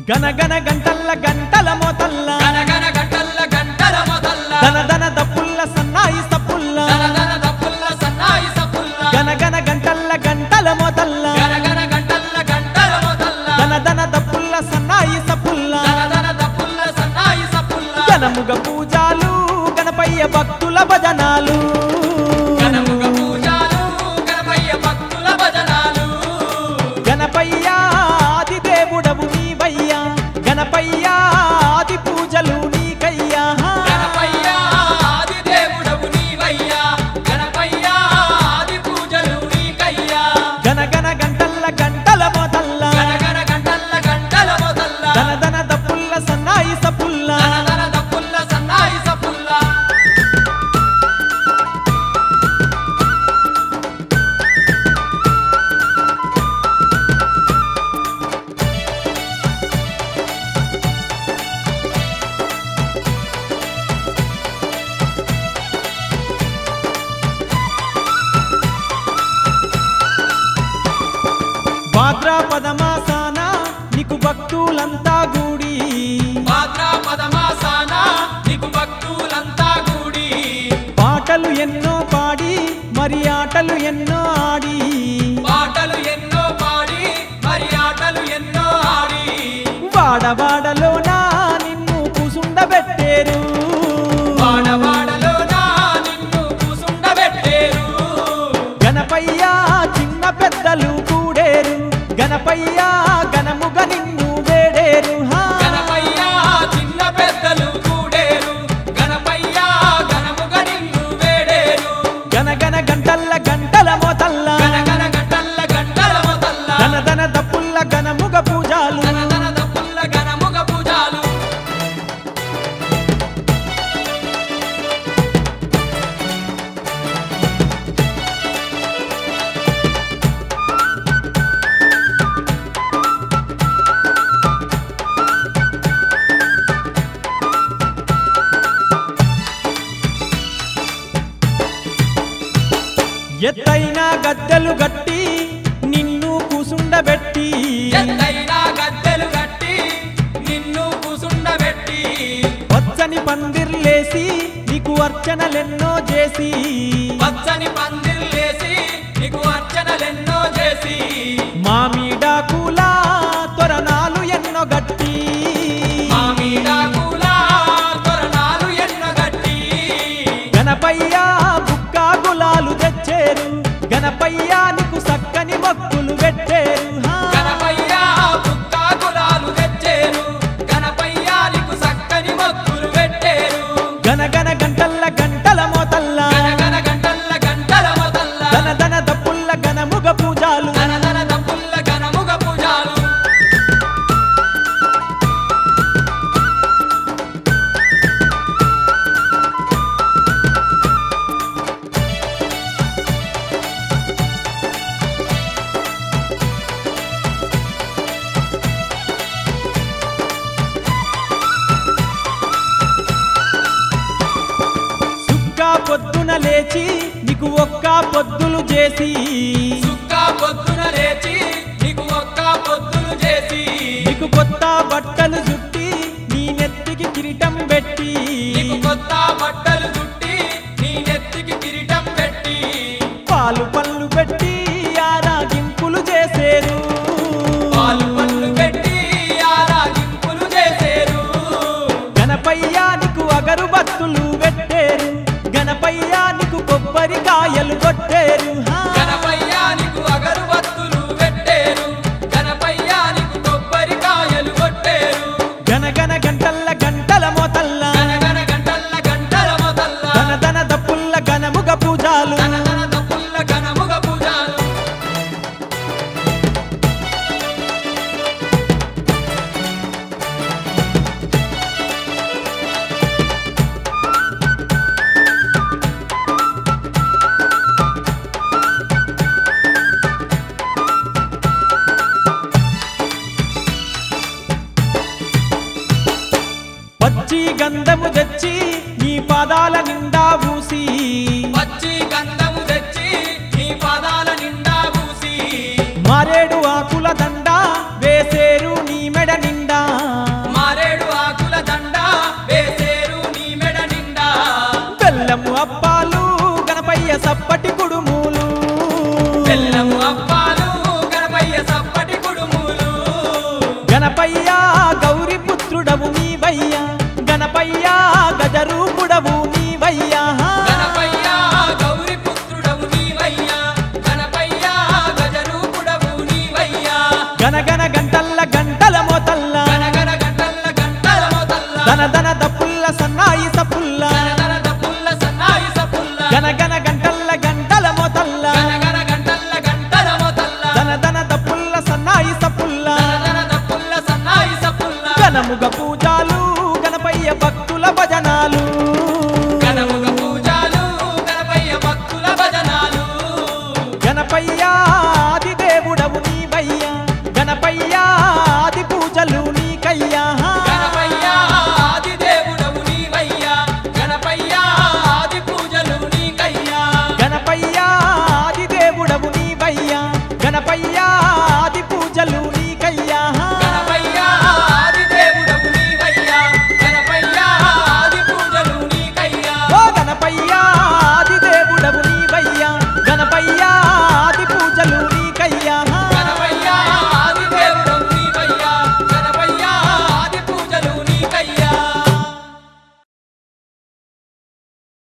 గనగన గంటల్ల గంటల మోతల్ల గనగన గంటల్ల గంటల మొదల్ల దన దన దప్పుల్ల సన్నాయి సప్పుల్ల దనదన దప్పుల్ల సన్నాయి సప్పుల్ల గనగన గంటల్ల గంటల మోతల్ల గనగన గంటల్ల గంటల మొదల్ల దన దన దప్పుల్ల సన్నాయి సప్పుల్ల దనదన దప్పుల్ల సన్నాయి సప్పుల్ల గనముగ పూజాలు గణపయ్య భక్తుల భజనాలు గణముగ పూజాలు గణపయ్య భక్తుల భజనాలు గణపయ్య ఆది దేవుడవు నీవయ్యా గణపయ్య ఆది పూజలు నీకయ్యా గణపయ్య ఆది దేవుడవు నీవయ్యా గణపయ్య ఆది పూజలు నీకయ్యా గనగన గంటల్ల గంటల మోతల్ల గనగన గంటల్ల గంటల మొదల్ల దన దన దప్పుల్ల సన్నాయి సప్పుల్ల దనదన దప్పుల్ల సన్నాయి సప్పుల్ల భాద్రాపద మాసాన నీకు భక్తులంతా గూడి భాద్రాపద మాసాన నీకు భక్తులంతా కూడి పాటలు ఎన్నో పాడి మరి ఆటలు ఎన్నో ఆడి పాటలు ఎన్నో పాడి మరి ఆటలు ఎన్నో ఆడి వాడవాడలోన నిన్ను కూసుండబెట్టేరు వాడవాడలోన నిన్ను కూసుండబెట్టేరు గణపయ్య చిన్న పెద్దలు కూడేరు గణపయ్య గణముగ నిన్ను వేడేరు హా. గణపయ్య చిన్న పెద్దలు కూడేరు గణపయ్య గణముగ నిన్ను వేడేరు గనగన గంటల్ల గంటల మోతల్ల గణగణ గంటల్ల గంటల మొదల్ల దన దన దప్పుల్ల గణముగ పూజాలు దనదన దప్పుల్ల గణముగ పూజాలు ఎత్తైన గద్దెలు గట్టి నిన్ను కూసుండబెట్టి ఎత్తైన గద్దెలు కట్టి నిన్ను కూసుండబెట్టి పచ్చని పందిర్లేసి నీకు అర్చనలెన్నో చేసి పచ్చని పందిర్లేసి నీకు అర్చనలెన్నో చేసి మామిడాకుల తొరణాలు ఎన్నో గట్టి మామిడాకుల తోరణాలు ఎన్నో గట్టి గణపయ్య బుక్క గులాలు తెచ్చేరు గణపయ్య నీకు సక్కని మొక్కులు పెట్టేరు హా. గణపయ్య బుక్క గులాలు తెచ్చేరు గణపయ్య నీకు సక్కని మొక్కులు పెట్టేరు గనగన గంటల్ల గంటల మోతల్ల గణగణ గంటల్ల గంటల మొదల్ల దన దన దప్పుల్ల గణముగ పూజాలు దనదన దప్పుల్ల గణముగ పూజాలు సుక్క పొద్దున లేచి నీకు ఒక్క పొద్దులు చేసి సుక్క పొద్దున లేచి నీకు ఒక్క పొద్దులు చేసి నీకు కొత్త బట్టలు చుట్టి నీ నెత్తికి కిరీటం పెట్టి నీకు కొత్త బట్టలు చుట్టి నీ నెత్తికి కిరీటం పెట్టి పాలు పళ్ళు పెట్టి ఆరాగింపులు చేసేరు పాలు పళ్ళు పెట్టి ఆరాగింపులు చేసేరు గణపయ్య నీకు అగరుబత్తులు పెట్టేరు గణపయ్య నీకు కొబ్బరికాయలు కొట్టేరు హా. గణపయ్య నీకు అగరుబత్తులు పెట్టేరు గణపయ్య నీకు కొబ్బరికాయలు కొట్టేరు గనగన గంటల్ల గంటల మోతల్ల గణగణ గంటల్ల గంటల మొదల్ల దన దన దప్పుల్ల గణముగ పూజాలు దనదన దప్పుల్ల గణముగ పూజాలు పచ్చి గంధము తెచ్చి నీ పాదాల